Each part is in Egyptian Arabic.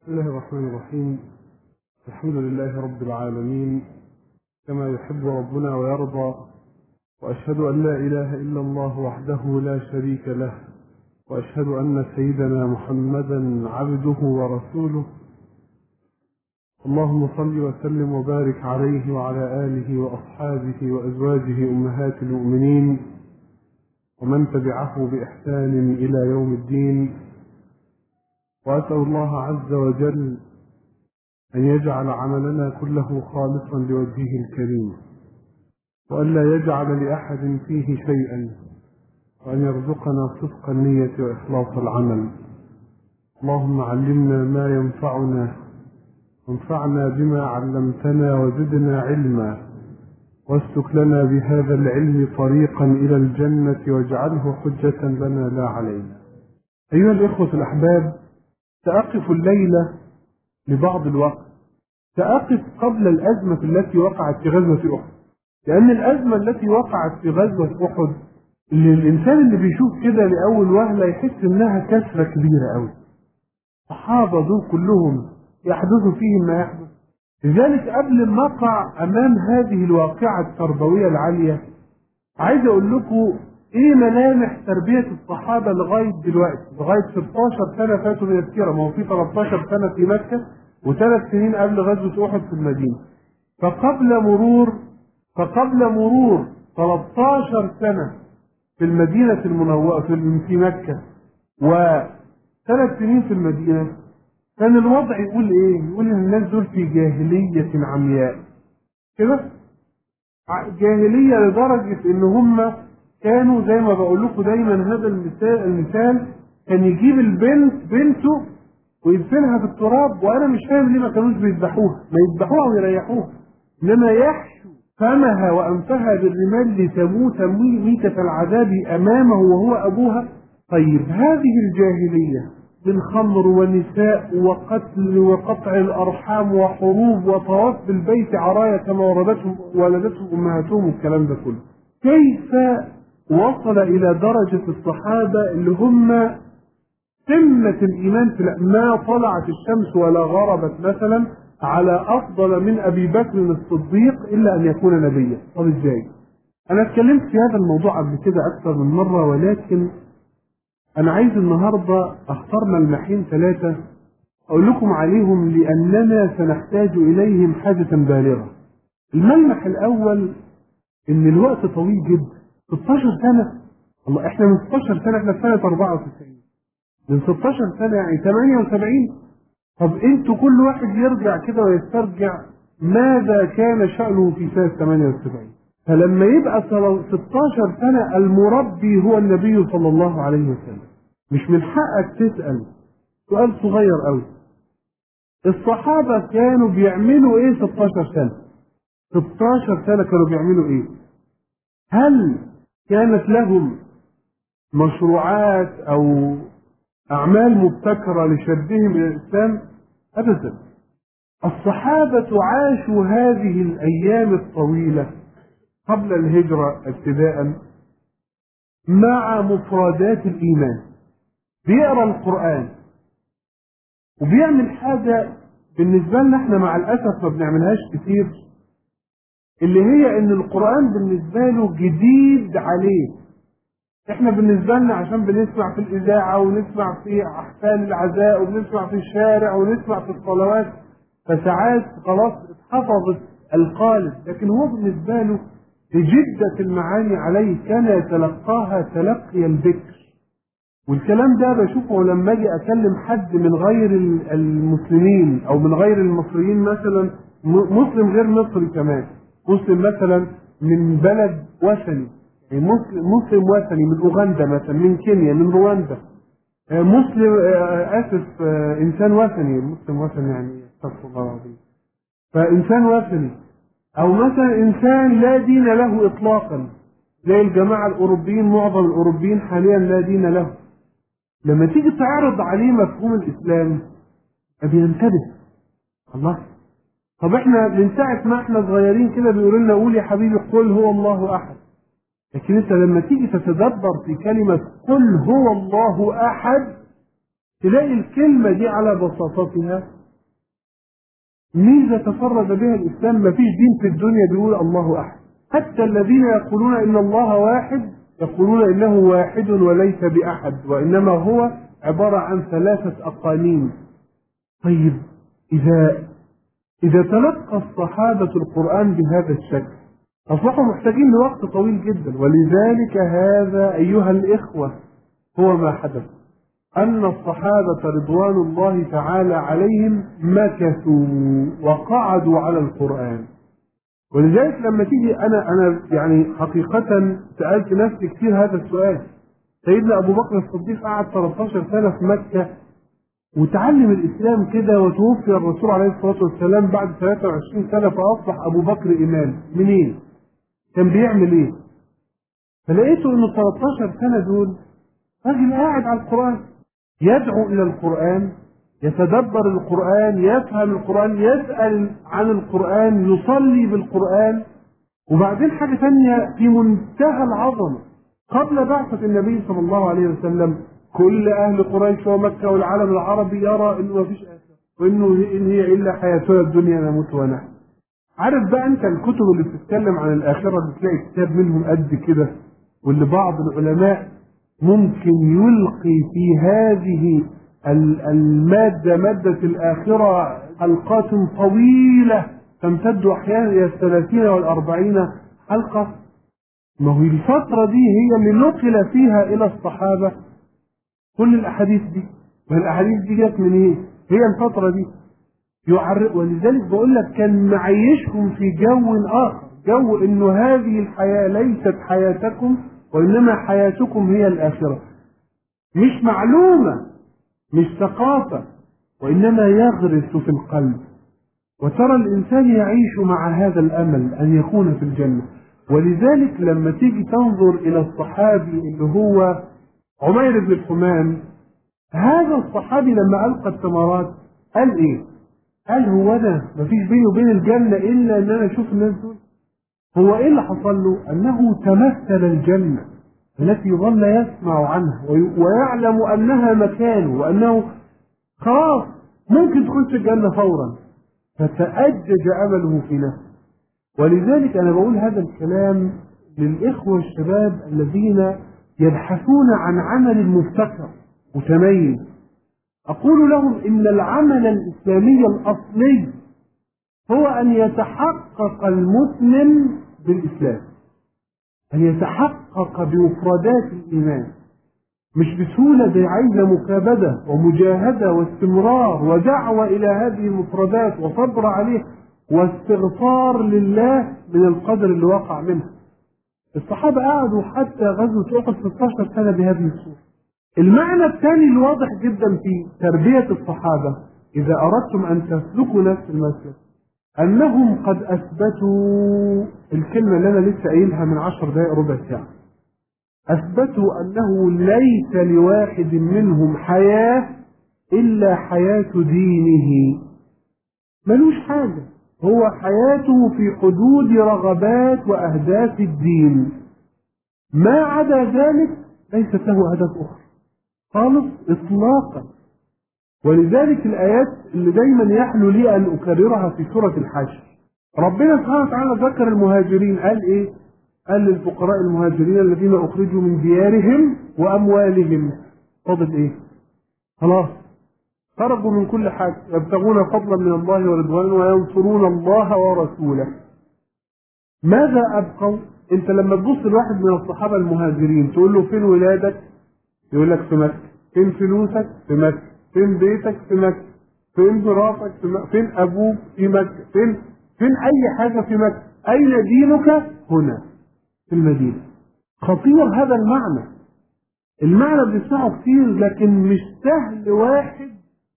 بسم الله الرحمن الرحيم الحمد لله رب العالمين كما يحب ربنا ويرضى وأشهد أن لا إله إلا الله وحده لا شريك له وأشهد أن سيدنا محمدا عبده ورسوله اللهم صل وسلم وبارك عليه وعلى آله وأصحابه وأزواجه أمهات المؤمنين ومن تبعه بإحسان إلى يوم الدين وأسأل الله عز وجل أن يجعل عملنا كله خالصا لوجهه الكريم وأن لا يجعل لأحد فيه شيئا وأن يرزقنا صدق النية وإخلاص العمل اللهم علمنا ما ينفعنا وانفعنا بما علمتنا وزدنا علما واسلك لنا بهذا العلم طريقا إلى الجنة واجعله حجة لنا لا علينا أيها الإخوة الأحباب سأقف الليلة لبعض الوقت سأقف قبل الأزمة التي وقعت في غزوة أحد لأن الأزمة التي وقعت في غزوة أحد اللي الإنسان اللي بيشوف كده لأول وهلة يحس إنها كسرة كبيرة أوي الصحابة دول كلهم يحدث فيهم ما يحدث لذلك قبل ما أقع أمام هذه الواقعة التربوية العالية عايز أقول لكم ايه ملامح تربية الصحابة لغاية دلوقتي لغاية 16 سنة فاتوا من السيرة ما هو في 13 سنة في مكة وثلاث سنين قبل غزوة أحد في المدينة فقبل مرور فقبل مرور 13 سنة في المدينة المنورة في في مكة وثلاث سنين في المدينة كان الوضع يقول ايه؟ يقول ان الناس دول في جاهلية عمياء كده جاهلية لدرجة ان هم كانوا زي ما بقول لكم دايما هذا المثال المثال كان يجيب البنت بنته ويدفنها في التراب وانا مش فاهم ليه ما كانوش بيذبحوها ما يذبحوها ويريحوها انما يحشو فمها وانفها بالرمال لتموت ميتة العذاب امامه وهو ابوها طيب هذه الجاهلية من خمر ونساء وقتل وقطع الارحام وحروب وطواف بالبيت عرايا كما وردتهم ولدتهم امهاتهم والكلام ده كله كيف وصل إلى درجة الصحابة اللي هم قمة الإيمان في ما طلعت الشمس ولا غربت مثلا على أفضل من أبي بكر الصديق إلا أن يكون نبيا طب إزاي؟ أنا اتكلمت في هذا الموضوع قبل كده أكثر من مرة ولكن أنا عايز النهاردة أختار ملمحين ثلاثة أقول لكم عليهم لأننا سنحتاج إليهم حاجة بالغة الملمح الأول إن الوقت طويل جدا 16 سنة الله احنا من 16 سنة احنا في سنة 94 من 16 سنة يعني 78 طب انتوا كل واحد يرجع كده ويسترجع ماذا كان شأنه في سنة 78 فلما يبقى 16 سنة المربي هو النبي صلى الله عليه وسلم مش من حقك تسأل سؤال صغير قوي الصحابة كانوا بيعملوا ايه 16 سنة 16 سنة كانوا بيعملوا ايه هل كانت لهم مشروعات او اعمال مبتكره لشدهم الى الاسلام ابدا الصحابه عاشوا هذه الايام الطويله قبل الهجره ابتداء مع مفردات الايمان بيقرا القران وبيعمل حاجه بالنسبه لنا احنا مع الاسف ما بنعملهاش كتير اللي هي ان القرآن بالنسبة له جديد عليه احنا بالنسبة لنا عشان بنسمع في الإذاعة ونسمع في أحفال العزاء وبنسمع في الشارع ونسمع في الصلوات فساعات خلاص اتحفظت القالب لكن هو بالنسبة له بجدة المعاني عليه كان يتلقاها تلقي الذكر والكلام ده بشوفه لما اجي اكلم حد من غير المسلمين او من غير المصريين مثلا مسلم غير مصري كمان مسلم مثلا من بلد وثني يعني مسلم, مسلم وثني من اوغندا مثلا من كينيا من رواندا مسلم اسف انسان وثني مسلم وثني يعني استغفر الله العظيم فانسان وثني او مثلا انسان لا دين له اطلاقا زي الجماعه الاوروبيين معظم الاوروبيين حاليا لا دين له لما تيجي تعرض عليه مفهوم الاسلام بينتبه الله طب احنا من ساعة ما احنا صغيرين كده بيقولوا لنا قول يا حبيبي قل هو الله احد لكن انت لما تيجي تتدبر في كلمة قل هو الله احد تلاقي الكلمة دي على بساطتها ميزة تفرد بها الإسلام ما فيش دين في الدنيا بيقول الله أحد حتى الذين يقولون إن الله واحد يقولون إنه واحد وليس بأحد وإنما هو عبارة عن ثلاثة أقانيم طيب إذا إذا تلقى الصحابة القرآن بهذا الشكل أصبحوا محتاجين لوقت طويل جدا ولذلك هذا أيها الإخوة هو ما حدث أن الصحابة رضوان الله تعالى عليهم مكثوا وقعدوا على القرآن ولذلك لما تيجي أنا أنا يعني حقيقة سألت نفسي كثير هذا السؤال سيدنا أبو بكر الصديق قعد 13 سنة في مكة وتعلم الإسلام كده وتوفي الرسول عليه الصلاة والسلام بعد 23 سنة فأصبح أبو بكر إمام منين؟ كان بيعمل إيه؟ فلقيته إنه 13 سنة دول راجل قاعد على القرآن يدعو إلى القرآن يتدبر القرآن يفهم القرآن يسأل عن القرآن يصلي بالقرآن وبعدين حاجة ثانية في منتهى العظمة قبل بعثة النبي صلى الله عليه وسلم كل أهل قريش ومكة والعالم العربي يرى إنه ما فيش آخرة وإنه إن هي إلا حياتنا الدنيا نموت ونحن عارف بقى أنت الكتب اللي بتتكلم عن الآخرة بتلاقي كتاب منهم قد كده واللي بعض العلماء ممكن يلقي في هذه المادة مادة الآخرة حلقات طويلة تمتد أحيانا إلى الثلاثين والأربعين حلقة ما هي الفترة دي هي اللي نقل فيها إلى الصحابة كل الأحاديث دي ما الأحاديث دي جت من إيه؟ هي الفترة دي يعرق ولذلك بقول لك كان معيشهم في جو آخر جو إنه هذه الحياة ليست حياتكم وإنما حياتكم هي الآخرة مش معلومة مش ثقافة وإنما يغرس في القلب وترى الإنسان يعيش مع هذا الأمل أن يكون في الجنة ولذلك لما تيجي تنظر إلى الصحابي اللي هو عمير بن الحمام هذا الصحابي لما ألقى الثمرات قال إيه؟ قال هو أنا مفيش بيني وبين الجنة إلا إن أنا أشوف الناس دول هو إيه اللي حصل له؟ أنه تمثل الجنة التي ظل يسمع عنها ويعلم أنها مكانه وأنه خلاص ممكن تخش الجنة فورا فتأجج أمله في نفسه ولذلك أنا بقول هذا الكلام للإخوة الشباب الذين يبحثون عن عمل مبتكر متميز أقول لهم إن العمل الإسلامي الأصلي هو أن يتحقق المسلم بالإسلام أن يتحقق بمفردات الإيمان مش بسهولة زي عايزة مكابدة ومجاهدة واستمرار ودعوة إلى هذه المفردات وصبر عليه واستغفار لله من القدر اللي وقع منها الصحابة قعدوا حتى غزوة أحد 16 سنة بهذه الصورة المعنى الثاني الواضح جدا في تربية الصحابة إذا أردتم أن تسلكوا نفس المسلك أنهم قد أثبتوا الكلمة اللي أنا لسه قايلها من عشر دقائق ربع ساعة أثبتوا أنه ليس لواحد منهم حياة إلا حياة دينه ملوش حاجة هو حياته في حدود رغبات وأهداف الدين ما عدا ذلك ليست له هدف أخر خالص إطلاقا ولذلك الآيات اللي دايما يحلو لي أن أكررها في سورة الحشر ربنا سبحانه وتعالى ذكر المهاجرين قال إيه؟ قال للفقراء المهاجرين الذين أخرجوا من ديارهم وأموالهم فضل إيه؟ خلاص خرجوا من كل حاجة يبتغون فضلا من الله ورضوانه وينصرون الله ورسوله ماذا أبقوا؟ أنت لما تبص لواحد من الصحابة المهاجرين تقول له فين ولادك؟ يقول لك في مكة فين فلوسك؟ في مكة فين بيتك؟ في مكة فين مراتك؟ في مكة فين أبوك؟ في مكة فين فين أي حاجة في مكة أين دينك؟ هنا في المدينة خطير هذا المعنى المعنى بنسمعه كتير لكن مش سهل واحد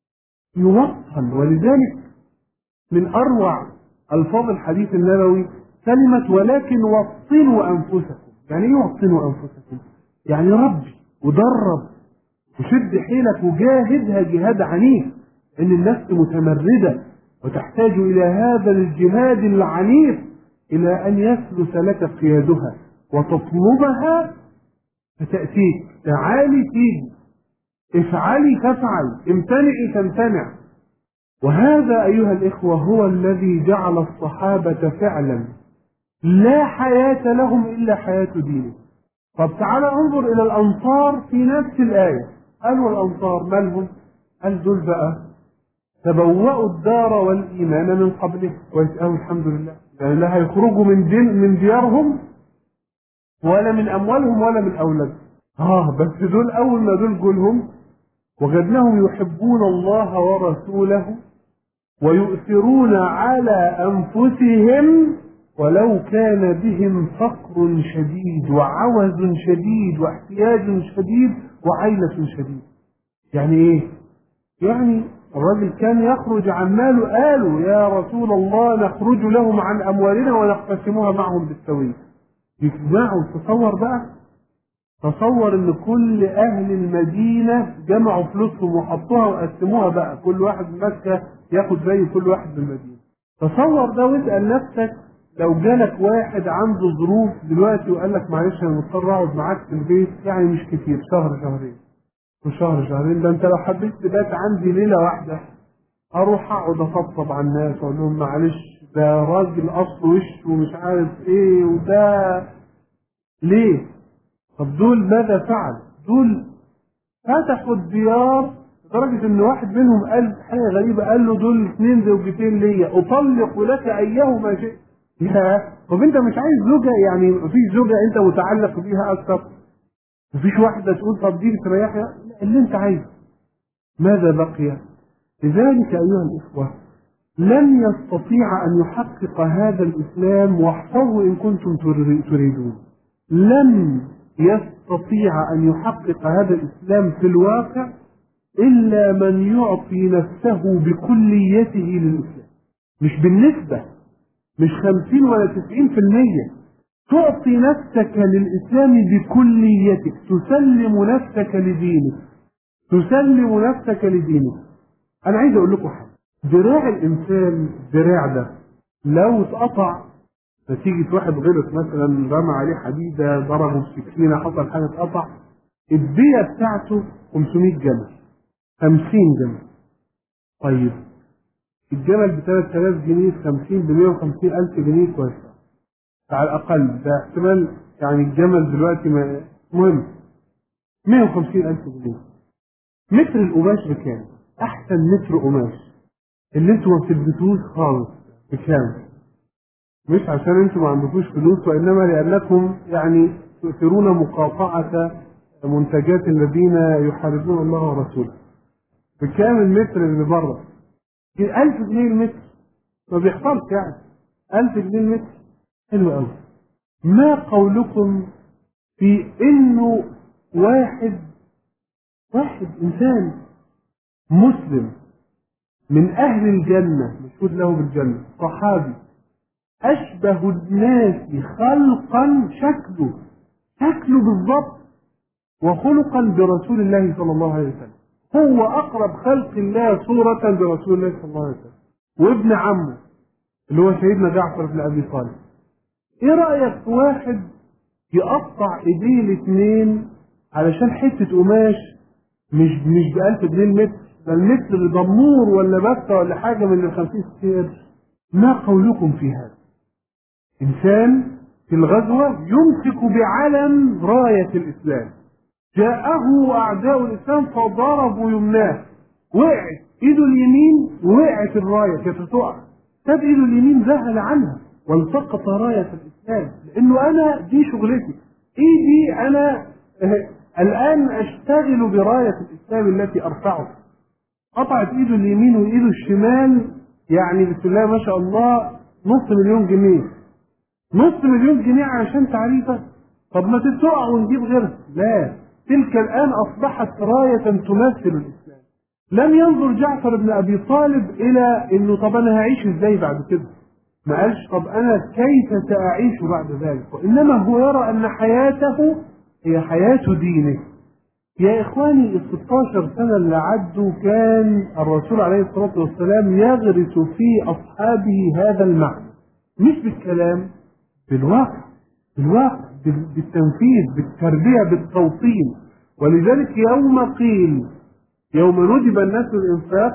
يوصل ولذلك من أروع ألفاظ الحديث النبوي كلمة ولكن وطنوا أنفسكم يعني إيه وطنوا أنفسكم؟ يعني ربي ودرب وشد حيلك وجاهدها جهاد عنيف إن النفس متمردة وتحتاج إلى هذا الجهاد العنيف إلى أن يسلس لك قيادها وتطلبها فتأتيك تعالي تيجي افعلي تفعل امتنعي تمتنع وهذا أيها الإخوة هو الذي جعل الصحابة فعلا لا حياة لهم إلا حياة دينه طب تعالى انظر إلى الأنصار في نفس الآية قالوا الأنصار مالهم قال دول بقى تبوأوا الدار والإيمان من قبله كويس أوي الحمد لله يعني لا هيخرجوا من دين من ديارهم ولا من أموالهم ولا من أولادهم آه بس دول أول ما دول جولهم وجدناهم يحبون الله ورسوله ويؤثرون على أنفسهم ولو كان بهم فقر شديد وعوز شديد واحتياج شديد وعيلة شديد يعني ايه يعني الرجل كان يخرج عن ماله قالوا يا رسول الله نخرج لهم عن أموالنا ونقتسمها معهم بالسوية يجمعوا تصور بقى تصور ان كل اهل المدينة جمعوا فلوسهم وحطوها وقسموها بقى كل واحد ماسكة ياخد زي كل واحد من المدينة تصور ده واسأل نفسك لو جالك واحد عنده ظروف دلوقتي وقال لك معلش انا مضطر اقعد معاك في البيت يعني مش كتير شهر شهرين وشهر شهرين ده انت لو حبيت تبات عندي ليله واحده اروح اقعد اطبطب على الناس واقول لهم معلش ده راجل اصل وش ومش عارف ايه وده ليه؟ طب دول ماذا فعل؟ دول فتحوا الديار لدرجة إن واحد منهم قال حاجة غريبة قال له دول اثنين زوجتين ليا أطلق لك أيهما شئت. يا طب أنت مش عايز زوجة يعني مفيش زوجة أنت متعلق بيها أكثر؟ مفيش واحدة تقول طب دي بتريحها؟ لا اللي أنت عايزه. ماذا بقي؟ لذلك أيها الإخوة لن يستطيع أن يحقق هذا الإسلام واحفظوا إن كنتم تريدون لن يستطيع أن يحقق هذا الإسلام في الواقع إلا من يعطي نفسه بكليته للإسلام مش بالنسبة مش خمسين ولا تسعين في المية تعطي نفسك للإسلام بكليتك تسلم نفسك لدينك تسلم نفسك لدينك أنا عايز أقول لكم حاجة ذراع الإنسان الذراع ده لو اتقطع نتيجة واحد غلط مثلا رمى عليه حديدة ضربه بسكينة حصل حاجة اتقطع الدية بتاعته 500 جمل 50 جمل طيب الجمل ب 3000 جنيه 50 ب 150 ألف جنيه كويس على الأقل ده احتمال يعني الجمل دلوقتي ما مهم 150 ألف جنيه متر القماش بكام؟ أحسن متر قماش اللي انتوا ما بتلبسوش خالص بكام؟ مش عشان انتوا ما عندكوش فلوس وانما لانكم يعني تؤثرون مقاطعة منتجات الذين يحاربون الله ورسوله. بكام المتر اللي بره؟ 1000 جنيه المتر ما بيحصلش يعني 1000 جنيه المتر حلو قوي. ما قولكم في انه واحد واحد انسان مسلم من اهل الجنه مشهود له بالجنه صحابي أشبه الناس خلقا شكله شكله بالضبط وخلقا برسول الله صلى الله عليه وسلم هو أقرب خلق الله صورة برسول الله صلى الله عليه وسلم وابن عمه اللي هو سيدنا جعفر بن أبي طالب إيه رأيك في واحد يقطع إيديه الاثنين علشان حتة قماش مش مش بألف جنيه المتر ده المتر ضمور ولا بكة ولا حاجة من الخمسين ستين ما قولكم في هذا؟ إنسان في الغزوة يمسك بعلم راية الإسلام جاءه أعداء الإسلام فضربوا يمناه وقعت إيده اليمين وقعت الراية كانت تقع ساب إيده اليمين ذهل عنها والتقط راية الإسلام لأنه أنا دي شغلتي إيدي أنا الآن أشتغل براية الإسلام التي أرفعها قطعت إيده اليمين وإيده الشمال يعني بسم الله ما شاء الله نص مليون جنيه نص مليون جنيه عشان تعريفة طب ما تتقع ونجيب غيرها لا تلك الآن أصبحت راية تمثل الإسلام لم ينظر جعفر بن أبي طالب إلى إنه طب أنا هعيش إزاي بعد كده ما قالش طب أنا كيف سأعيش بعد ذلك وإنما هو يرى أن حياته هي حياة دينه يا إخواني ال 16 سنة اللي عدوا كان الرسول عليه الصلاة والسلام يغرس في أصحابه هذا المعنى مش بالكلام بالواقع بالواقع بالتنفيذ بالتربية بالتوطين ولذلك يوم قيل يوم ندب الناس الإنفاق